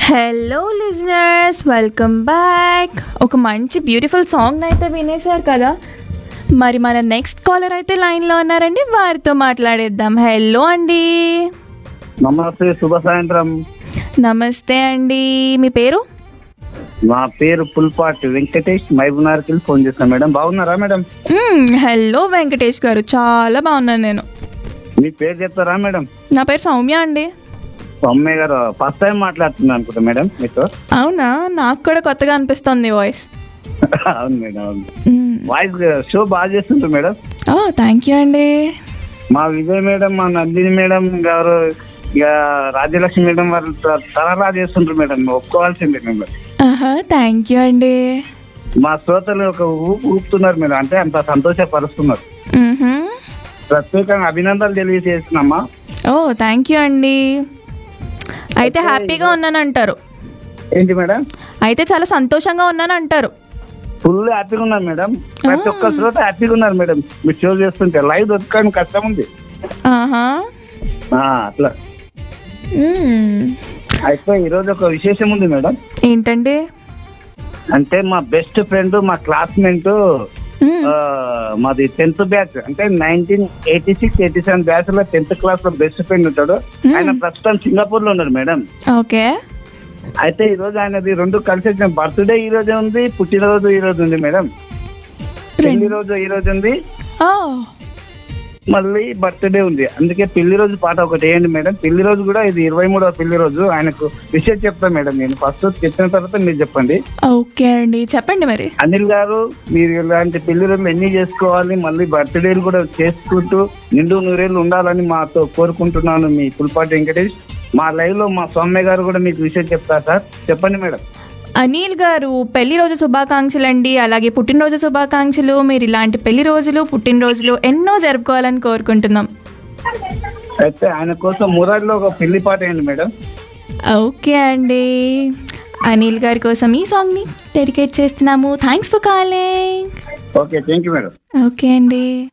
Hello listeners welcome back ఒక మంచి beautiful song అయితే వినేశారు కదా మరి మన నెక్స్ట్ కాలర్ అయితే లైన్లో ఉన్నారండి వారితో మాట్లాడేద్దాం హలో అండి నమస్తే శుభ సాయంత్రం నమస్తే అండి మీ పేరు నా పేరు పుల్పాటి వెంకటేష్ మహబూబ్నగర్కి ఫోన్ చేస్తాను మేడం బాగున్నారా మేడం మ్మ్, హలో వెంకటేష్ గారు చాలా బాగున్నాను నేను మీ పేరు చెప్తారా మేడం నా పేరు సౌమ్య అండి అమ్మాయి గారు ఫస్ట్ టైం మాట్లాడుతున్నాను అనుకుంటా మేడం మీతో అవునా నాకు కూడా కొత్తగా అనిపిస్తుంది వాయిస్ అవును మేడం అవును వాయిస్ షో బాగా చేస్తుంటారు మేడం ఓ థ్యాంక్ యూ అండి మా విజయ్ మేడం మా నందిని మేడం గారు ఇక రాజ్యలక్ష్మి మేడం వారు తరలా చేస్తుంటారు మేడం ఒప్పుకోవాల్సిందే మేడం ఆహా థ్యాంక్ యూ అండి మా శ్రోతలు ఒక ఊపు ఊపుతున్నారు మేడం అంటే అంత సంతోషపరుస్తున్నారు మ్హూ. ప్రత్యేకంగా అభినందనలు తెలియజేస్తున్నామా ఓ థ్యాంక్ యూ అండి అయితే హ్యాపీగా ఉన్నాను అంటారు ఏంటి మేడం అయితే చాలా సంతోషంగా ఉన్నాను అంటారు ఫుల్ హ్యాపీగా ఉన్నారు మేడం ప్రతి ఒక్క శ్రోత హ్యాపీగా ఉన్నారు మేడం మీరు షో చేస్తుంటే లైవ్ దొరకడం కష్టం ఉంది ఆహా ఆ, అట్లా మ్మ్. అయితే ఈరోజు ఒక విశేషం ఉంది మేడం ఏంటండి అంటే మా బెస్ట్ ఫ్రెండ్ మా క్లాస్మేట్ మ్మ్. మాది టెన్త్ బ్యాచ్ అంటే nineteen eighty six eighty seven batch లో టెన్త్ క్లాస్ లో బెస్ట్ ఫ్రెండ్ ఉంటాడు ఆయన ప్రస్తుతం సింగపూర్ లో ఉన్నాడు మేడం ఓకే అయితే ఈ రోజు ఆయనది రెండు కలిసి వచ్చిన బర్త్డే ఈ రోజే ఉంది పుట్టినరోజు ఈ రోజు ఉంది మేడం పెళ్లి రోజు ఈ రోజు ఉంది ఓ మళ్ళీ బర్త్డే ఉంది అందుకే పెళ్లి రోజు పాట ఒకటి వేయండి మేడం పెళ్లి రోజు కూడా ఇది ఇరవై మూడవ పెళ్లి రోజు ఆయనకు విషయం చెప్తాను మేడం నేను ఫస్ట్ చెప్పిన తర్వాత మీరు చెప్పండి ఓకే అండి చెప్పండి మరి అనిల్ గారు మీరు ఇలాంటి పెళ్లి రోజులు ఎన్ని చేసుకోవాలి మళ్ళీ బర్త్డేలు కూడా చేసుకుంటూ నిండు నూరేళ్ళు ఉండాలని మాతో కోరుకుంటున్నాను మీ పుల్పాటి వెంకటేష్ మా లైవ్ లో మా సౌమ్య గారు కూడా మీకు విషయం చెప్తారు సార్ చెప్పండి మేడం అనిల్ గారు పెళ్లి రోజు శుభాకాంక్షలు అండి అలాగే పుట్టినరోజు శుభాకాంక్షలు మీరు ఇలాంటి పెళ్లి రోజులు పుట్టినరోజులు ఎన్నో జరుపుకోవాలని కోరుకుంటున్నాం అయితే ఆయన కోసం మురారిలో ఒక పెళ్లి పాట వేయండి మేడం ఓకే అండి అనిల్ గారి కోసం ఈ సాంగ్ని డెడికేట్ చేస్తున్నాము thanks for calling okay thank you madam okay అండి